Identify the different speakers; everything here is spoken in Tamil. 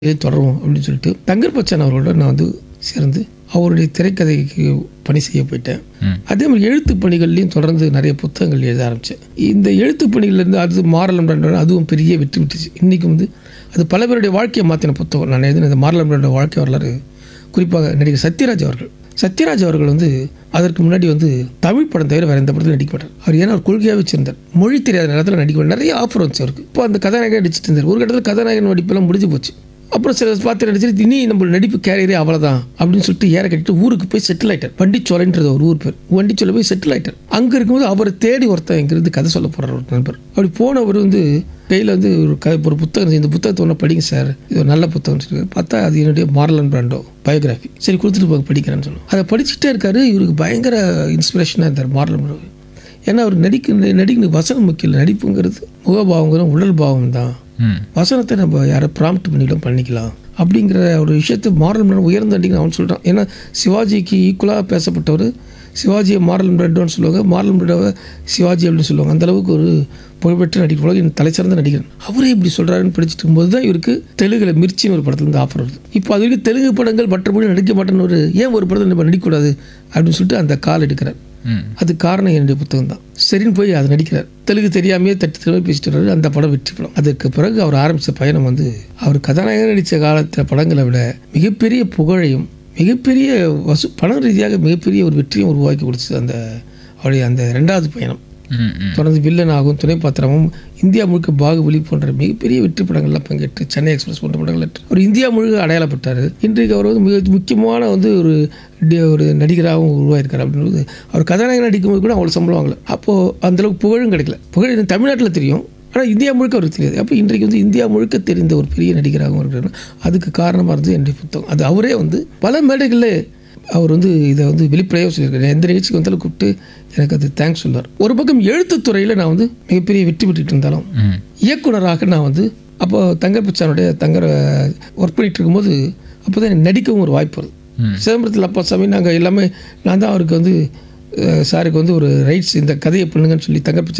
Speaker 1: இதை தொடருவோம் அப்படின்னு சொல்லிட்டு தங்கர் பச்சான் அவர்களோட நான் வந்து சேர்ந்து அவருடைய திரைக்கதைக்கு பணி செய்ய போயிட்டேன் அதே மாதிரி எழுத்து பணிகள்லையும் தொடர்ந்து நிறைய புத்தகங்கள் எழுத ஆரம்பித்தேன் இந்த எழுத்து பணிகள்லேருந்து அது மாரலம் பிரண்டோட அதுவும் பெரிய வெற்றி விட்டுச்சு இன்றைக்கி வந்து அது பல பேருடைய வாழ்க்கையை மாற்றின புத்தகம் நான் எழுதின இந்த மாரலம் பிரண்டோட வாழ்க்கை வரலாறு குறிப்பாக நடிகர் சத்யராஜ் அவர்கள் சத்யராஜ் அவர்கள் வந்து அதற்கு முன்னாடி வந்து தமிழ் படம் தவிர வேறு எந்த படத்தில் நடிக்க மாட்டார் அவர் ஏன்னா ஒரு கொள்கையாக வச்சிருந்தார் மொழி தெரியாத நேரத்தில் நடிக்க மாட்டார். நிறைய ஆஃபர் வந்துச்சு அவருக்கு இப்போ அந்த கதாநாயகன் நடிச்சிட்டு இருந்தார் ஒரு கட்டத்தில் கதாநாயகன் நடிப்பெல்லாம் முடிஞ்சு போச்சு அப்புறம் சில பார்த்து நடிச்சிட்டு இனி நம்ம நடிப்பு கேரியரே அவ்வளோதான் அப்படின்னு சொல்லிட்டு ஏற கட்டிட்டு ஊருக்கு போய் செட்டில் ஆயிட்டார் வண்டிச்சோலைன்றது ஒரு ஊர் பேர் வண்டிச்சோலை போய் செட்டில் ஆயிட்டார் அங்கே இருக்கும்போது அவரை தேடி ஒருத்தன் இங்கிருந்து கதை சொல்ல போகிறார் ஒரு நண்பர் அப்படி போனவர் வந்து கையில் வந்து ஒரு க ஒரு புத்தகம் இருந்துச்சு. இந்த புத்தகத்தை ஒன்று படிங்க சார் இது ஒரு நல்ல புத்தகம் சொல்லி பார்த்தா அது என்னுடைய மார்லன் பிராண்டோ பயோகிராஃபி சரி கொடுத்துட்டு போக படிக்கிறேன்னு சொன்னோம் அதை படிச்சுட்டே இருக்காரு இவருக்கு பயங்கர இன்ஸ்பிரேஷனாக இருந்தார் மார்லன் பிராண்டோ ஏன்னா அவர் நடிக்க நடிக்க வசனம் முக்கியம் இல்லை நடிப்புங்கிறது முகபாவங்கிறது உடல் பாவம் தான்
Speaker 2: ம்
Speaker 1: வசனத்தை நம்ம யாரை ப்ராம்ப்ட் பண்ணிக்கலாம் பண்ணிக்கலாம் அப்படிங்கிற ஒரு விஷயத்தை மாரல் பிராண்ட் உயர்ந்த நடிகர் அவன் சொல்கிறான் ஏன்னா சிவாஜிக்கு ஈக்குவலாக பேசப்பட்டவர் சிவாஜியை மாரல் பிராண்டோன்னு சொல்லுவாங்க மாரல் பிராண்டோவை சிவாஜி அப்படின்னு சொல்லுவாங்க அந்த அளவுக்கு ஒரு புகழ்பெற்ற நடிகர் உலகின் தலைசிறந்த நடிகர் அவரே இப்படி சொல்கிறாருன்னு படிச்சுட்டு இருக்கும்போது தான் இவருக்கு தெலுங்குல மிர்ச்சின்னு ஒரு படத்துல இருந்து ஆஃபர் வருது இப்போ அது வரைக்கும் தெலுங்கு படங்கள் மற்ற மொழி நடிக்க மாட்டேன்னு ஒரு ஏன் ஒரு படத்தில் நம்ம நடிக்கக்கூடாது அப்படின்னு சொல்லிட்டு அந்த கால் எடுக்கிறார்
Speaker 2: ம்
Speaker 1: அது காரணம் என்னுடைய புத்தகம் தான் சரின்னு போய் அதை நடிக்கிறார் தெலுங்கு தெரியாமையே தட்டி திரும்ப பேசிட்டு வர்றாரு அந்த படம் வெற்றி படம் அதற்கு பிறகு அவர் ஆரம்பித்த பயணம் வந்து அவர் கதாநாயகன் நடித்த காலத்தில் படங்களை விட மிகப்பெரிய புகழையும் மிகப்பெரிய வசூ பண ரீதியாக மிகப்பெரிய ஒரு வெற்றியும் உருவாக்கி கொடுத்தது அந்த அவருடைய அந்த ரெண்டாவது பயணம்
Speaker 2: ம் ம்
Speaker 1: தொடர்ந்து வில்லன் ஆகும் துணை பாத்திரமும் இந்தியா முழுக்க பாகுபலி போன்ற மிகப்பெரிய வெற்றி படங்கள்லாம் பங்கேற்று சென்னை எக்ஸ்பிரஸ் போன்ற படங்கள் ஏற்று அவர் இந்தியா முழுக்க அடையாளப்பட்டார் இன்றைக்கு அவர் வந்து மிக முக்கியமான வந்து ஒரு டி- ஒரு நடிகராகவும் உருவாயிருக்கார் அப்படின்றது அவர் கதாநாயகன் நடிக்கும்போது கூட அவ்வளோ சம்பளம் வாங்கல அப்போது அந்தளவுக்கு புகழும் கிடைக்கல புகழ் எனக்கு தமிழ்நாட்டில் தெரியும் ஆனால் இந்தியா முழுக்க அவருக்கு தெரியாது அப்போ இன்றைக்கு வந்து இந்தியா முழுக்க தெரிந்த ஒரு பெரிய நடிகராகவும் இருக்கிறார் அதுக்கு காரணமாக இருந்தது என்னுடைய புத்தகம் அது அவரே வந்து பல மேடைகளில் அவர் வந்து இதை வந்து வெளிப்படையாக சொல்லியிருக்காரு எந்த நிகழ்ச்சிக்கு வந்தாலும் கூப்பிட்டு எனக்கு அது தேங்க்ஸ் சொல்லுவார் ஒரு பக்கம் எழுத்துத்துறையில் நான் வந்து மிகப்பெரிய வெற்றி பெற்றுட்டு இருந்தாலும்
Speaker 2: ம்
Speaker 1: இயக்குனராக நான் வந்து அப்போ தங்கர் பச்சானுடைய தங்கர் ஒர்க் பண்ணிட்டு இருக்கும்போது அப்போ தான் எனக்கு நடிக்கவும் ஒரு வாய்ப்பு வருது
Speaker 2: ம்.
Speaker 1: சிதம்பரத்தில் அப்பா சாமி நாங்கள் எல்லாமே நான் தான் அவருக்கு வந்து அஹ், சாருக்கு வந்து ஒரு ரைட்ஸ் இந்த கதையை பண்ணுங்கன்னு சொல்லி தங்கர் பச்சா